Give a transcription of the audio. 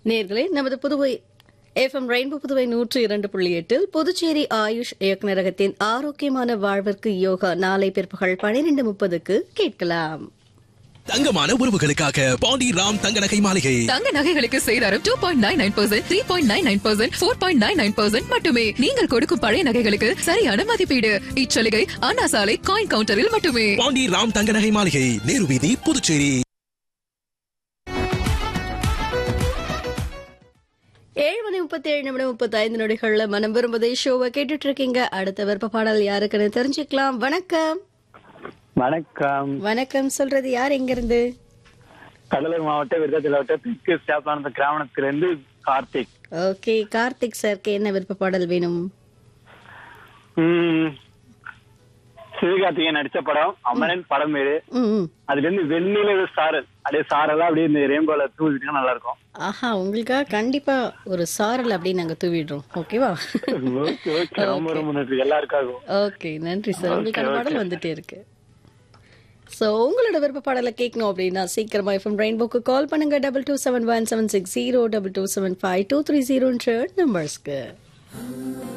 நேர்களே நமது Puduvai FM rainbow Puduvai நூற்று இரண்டு புள்ளி எட்டில் புதுச்சேரி ஆயுஷ் இயக்குநரகத்தின் ஆரோக்கியமான வாழ்விற்கு யோகா நாளை பிற்பகல் பனிரெண்டு முப்பதுக்கு கேட்கலாம் தங்கமான உறவுகளுக்காக பாண்டி ராம் தங்க நகை மாளிகை தங்க நகைகளுக்கு சேதாரம் two point nine nine percent three point nine nine percent four point nine nine percent மட்டுமே நீங்கள் கொடுக்கும் பழைய நகைகளுக்கு சரியான மதிப்பீடு இச்சலுகை அண்ணா சாலை காயின் கவுண்டரில் மட்டுமே பாண்டி ராம் தங்க நகை மாளிகை நேரு வீதி புதுச்சேரி ஏழு மணி முப்பத்தி ஏழு நிமிடம் முப்பத்தி ஐந்து நொடிகள்ல மனம் விரும்புதை ஷோவை கேட்டுட்டு இருக்கீங்க அடுத்த விருப்ப பாடல் யாருக்குன்னு தெரிஞ்சுக்கலாம் வணக்கம் வணக்கம் வணக்கம் சொல்றது யார் எங்க இருந்து கடலூர் மாவட்டம் விருதாச்சல மாவட்டம் தெற்கு ஸ்டாப்லானந்த கிராமத்திலிருந்து கார்த்திக் ஓகே கார்த்திக் சாருக்கு என்ன விருப்ப பாடல் வேணும் உம் சிவகார்த்திகேயன் நடிச்ச படம் அமரன் படம் பேரு ம், ம். அதுல இருந்து வெண்ணிலவு சாரல் அப்படியே சாரெல்லாம் அப்படியே இந்த ரெயின்போல தூவிட்டீங்கன்னா நல்லா இருக்கும் ஆஹா உங்களுக்காக கண்டிப்பா ஒரு சாரல் அப்படி நாங்க தூவிடுறோம் ஓகேவா ஓகே ஓகே ரொம்ப ரொம்ப நன்றி எல்லாருக்காகவும் ஓகே நன்றி சார் உங்களுக்கான பாடல் வந்துட்டே இருக்கு ஸோ உங்களோட விருப்ப பாடலை கேட்கணும் அப்படின்னா சீக்கிரமா எஃப்எம் ரெயின்போக்கு கால் பண்ணுங்க double two seven one seven six zero double two seven five two three ஜீரோன்ற நம்பர்ஸ்க்கு